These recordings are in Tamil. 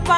வைப்பா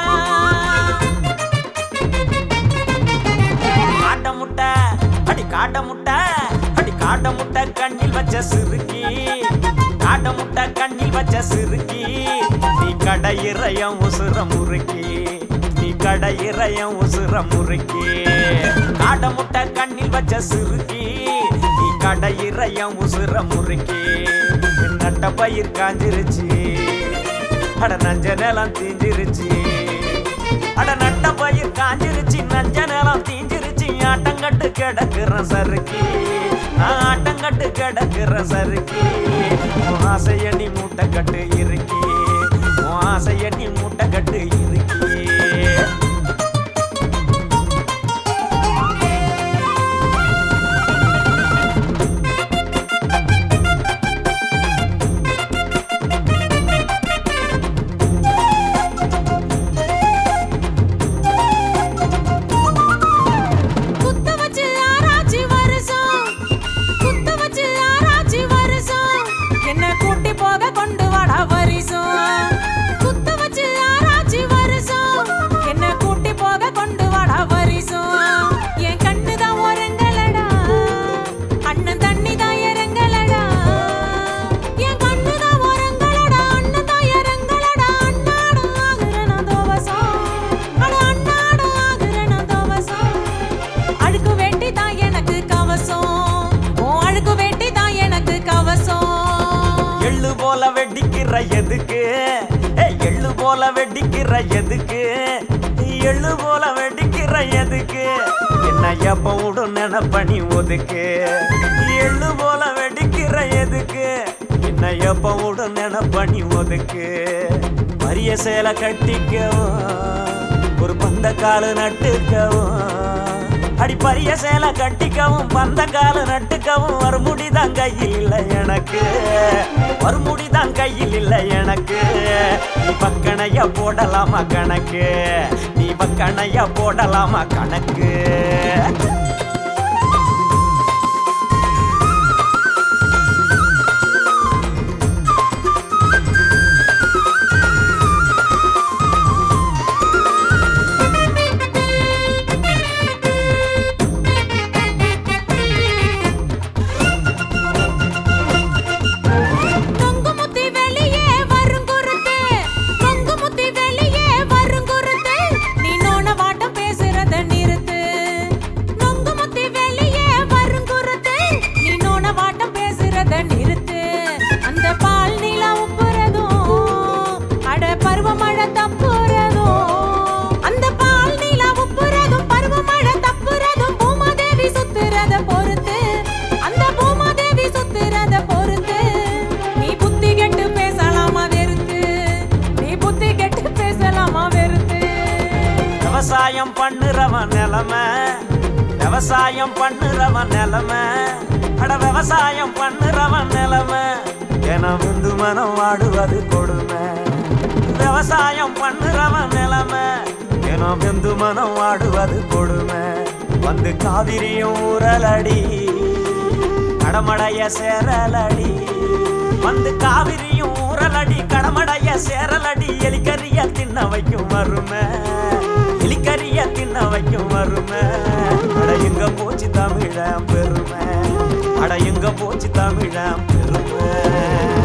காட்ட முட்டை அடி காட்ட முட்டை அடி காட்ட முட்டை கண்ணில் வச்ச சிறுக்கி காட்ட முட்டை கண்ணில் வச்ச சிறுக்கி நீ கடையிறையம் உசுர முறுக்கி நீ கடையிறையம் உசுர முறுக்கி காட்ட முட்டை கண்ணில் வச்ச சிறுக்கி நீ கடையிறையம் உசுர முறுக்கி நட்ட பயிர் காஞ்சிருச்சு அட நஞ்ச நிலம் தீஞ்சிருச்சு அட நட்ட பயிர் காஞ்சிருச்சு நஞ்ச நிலம் தீஞ்சிருச்சு ஆட்டங்கட்டு கிடக்குற சறுக்கி நான் ஆட்டங்கட்டு கிடக்குற சறுக்கி உன் ஆசைய நீ மூட்டை கட்டு இருக்கி உன் ஆசைய நீ மூட்டை கட்டு இருக்கி குத்த வச்சு ஆராய்ச்சி வருஷம் குத்த வச்சு ஆராய்ச்சி வருஷம் என்ன கூட்டி போக கொண்டு வாடா வரிசம் குத்த வச்சு ஆராய்ச்சி வருஷம் என்ன கூட்டி போக கொண்டு வாடா வரிசம் என் கண்ணு தான் ஓரங்களடா அண்ணன் தண்ணி தான் இறங்கலடா என் கண்ணு தான் ஓரங்களடா அண்ணன் தான் இறங்கலடா அண்ணாடு ஆகுறன தோவசம் அட அண்ணாடு ஆகுறன தோவசம் அழுக்கு வேட்டி தான் எனக்கு கவசம் உன் அழுக்கு வேட்டி தான் எனக்கு கவசம் எள்ளு போல வெடிக்கிற எதுக்கு ஏய், எள்ளு போல வெடிக்கிற எதுக்கு எள்ளு போல வெடிக்கிற எதுக்கு என்ன எப்ப விடும் நினப்பணி ஒதுக்கு எள்ளு போல வெடிக்கிற எதுக்கு என்ன எப்ப விடும் நினப்பணி ஒதுக்கு பரிய சேலை கட்டிக்கவும் ஒரு பந்த காலு நட்டுக்கவும் அடி பரிய சேலை கட்டிக்கவும் பந்த காலு நட்டுக்கவும் மறுமுடி தான் கையில் இல்லை எனக்கு மறுமுடி தான் கையில் இல்லை எனக்கு நீ பக்கணையா போடலாமா கணக்கு நீ பக்கணையா போடலாமா கணக்கு தொங்கு முத்தி வெளியே வருங்குருத்து தொங்கு முத்தி வெளியே வருங்குருத்து நீ நோன வாட்டம் பேசுறத நிறுத்து தொங்கு முத்தி வெளியே வருங்குருத்து நீ நோன வாட்டம் பேசுறத நிறுத்து அந்த பால் நிலா உப்புறதும் அட பருவமழை தப்புறதும் அந்த பால் நிலா உப்புறதும் பருவமழை தப்புறதும் பூமாதேவி சுத்துறத பொறுத்து அந்த பூமாதேவி சுத்துறத பொறுத்து நீ புத்தி கெட்டு பேசலாமா வெறுத்து நீ புத்தி கெட்டு பேசலாமா வெறுத்து விவசாயம் பண்ணுறவன் நிலமை விவசாயம் பண்ணுறவன் நிலமை அட விவசாயம் பண்ணுறவன் நிலமை என விந்து மனம் வாடுவது கொடுமை விவசாயம் பண்ணுறவன் நிலமை என விந்து மனம் வாடுவது கொடுமை வந்து காவிரியும் ஊரலடி கடமடைய சேரலடி வந்து காவிரியும் ஊரலடி கடமடைய சேரலடி எலிக்கரிய தின்ன வைக்கும் வறுமை எலிக்கரிய தின்ன வைக்கும் வறுமை அட எங்க போச்சு தமிழ பெருமை அட எங்க போச்சு தமிழ பெருமை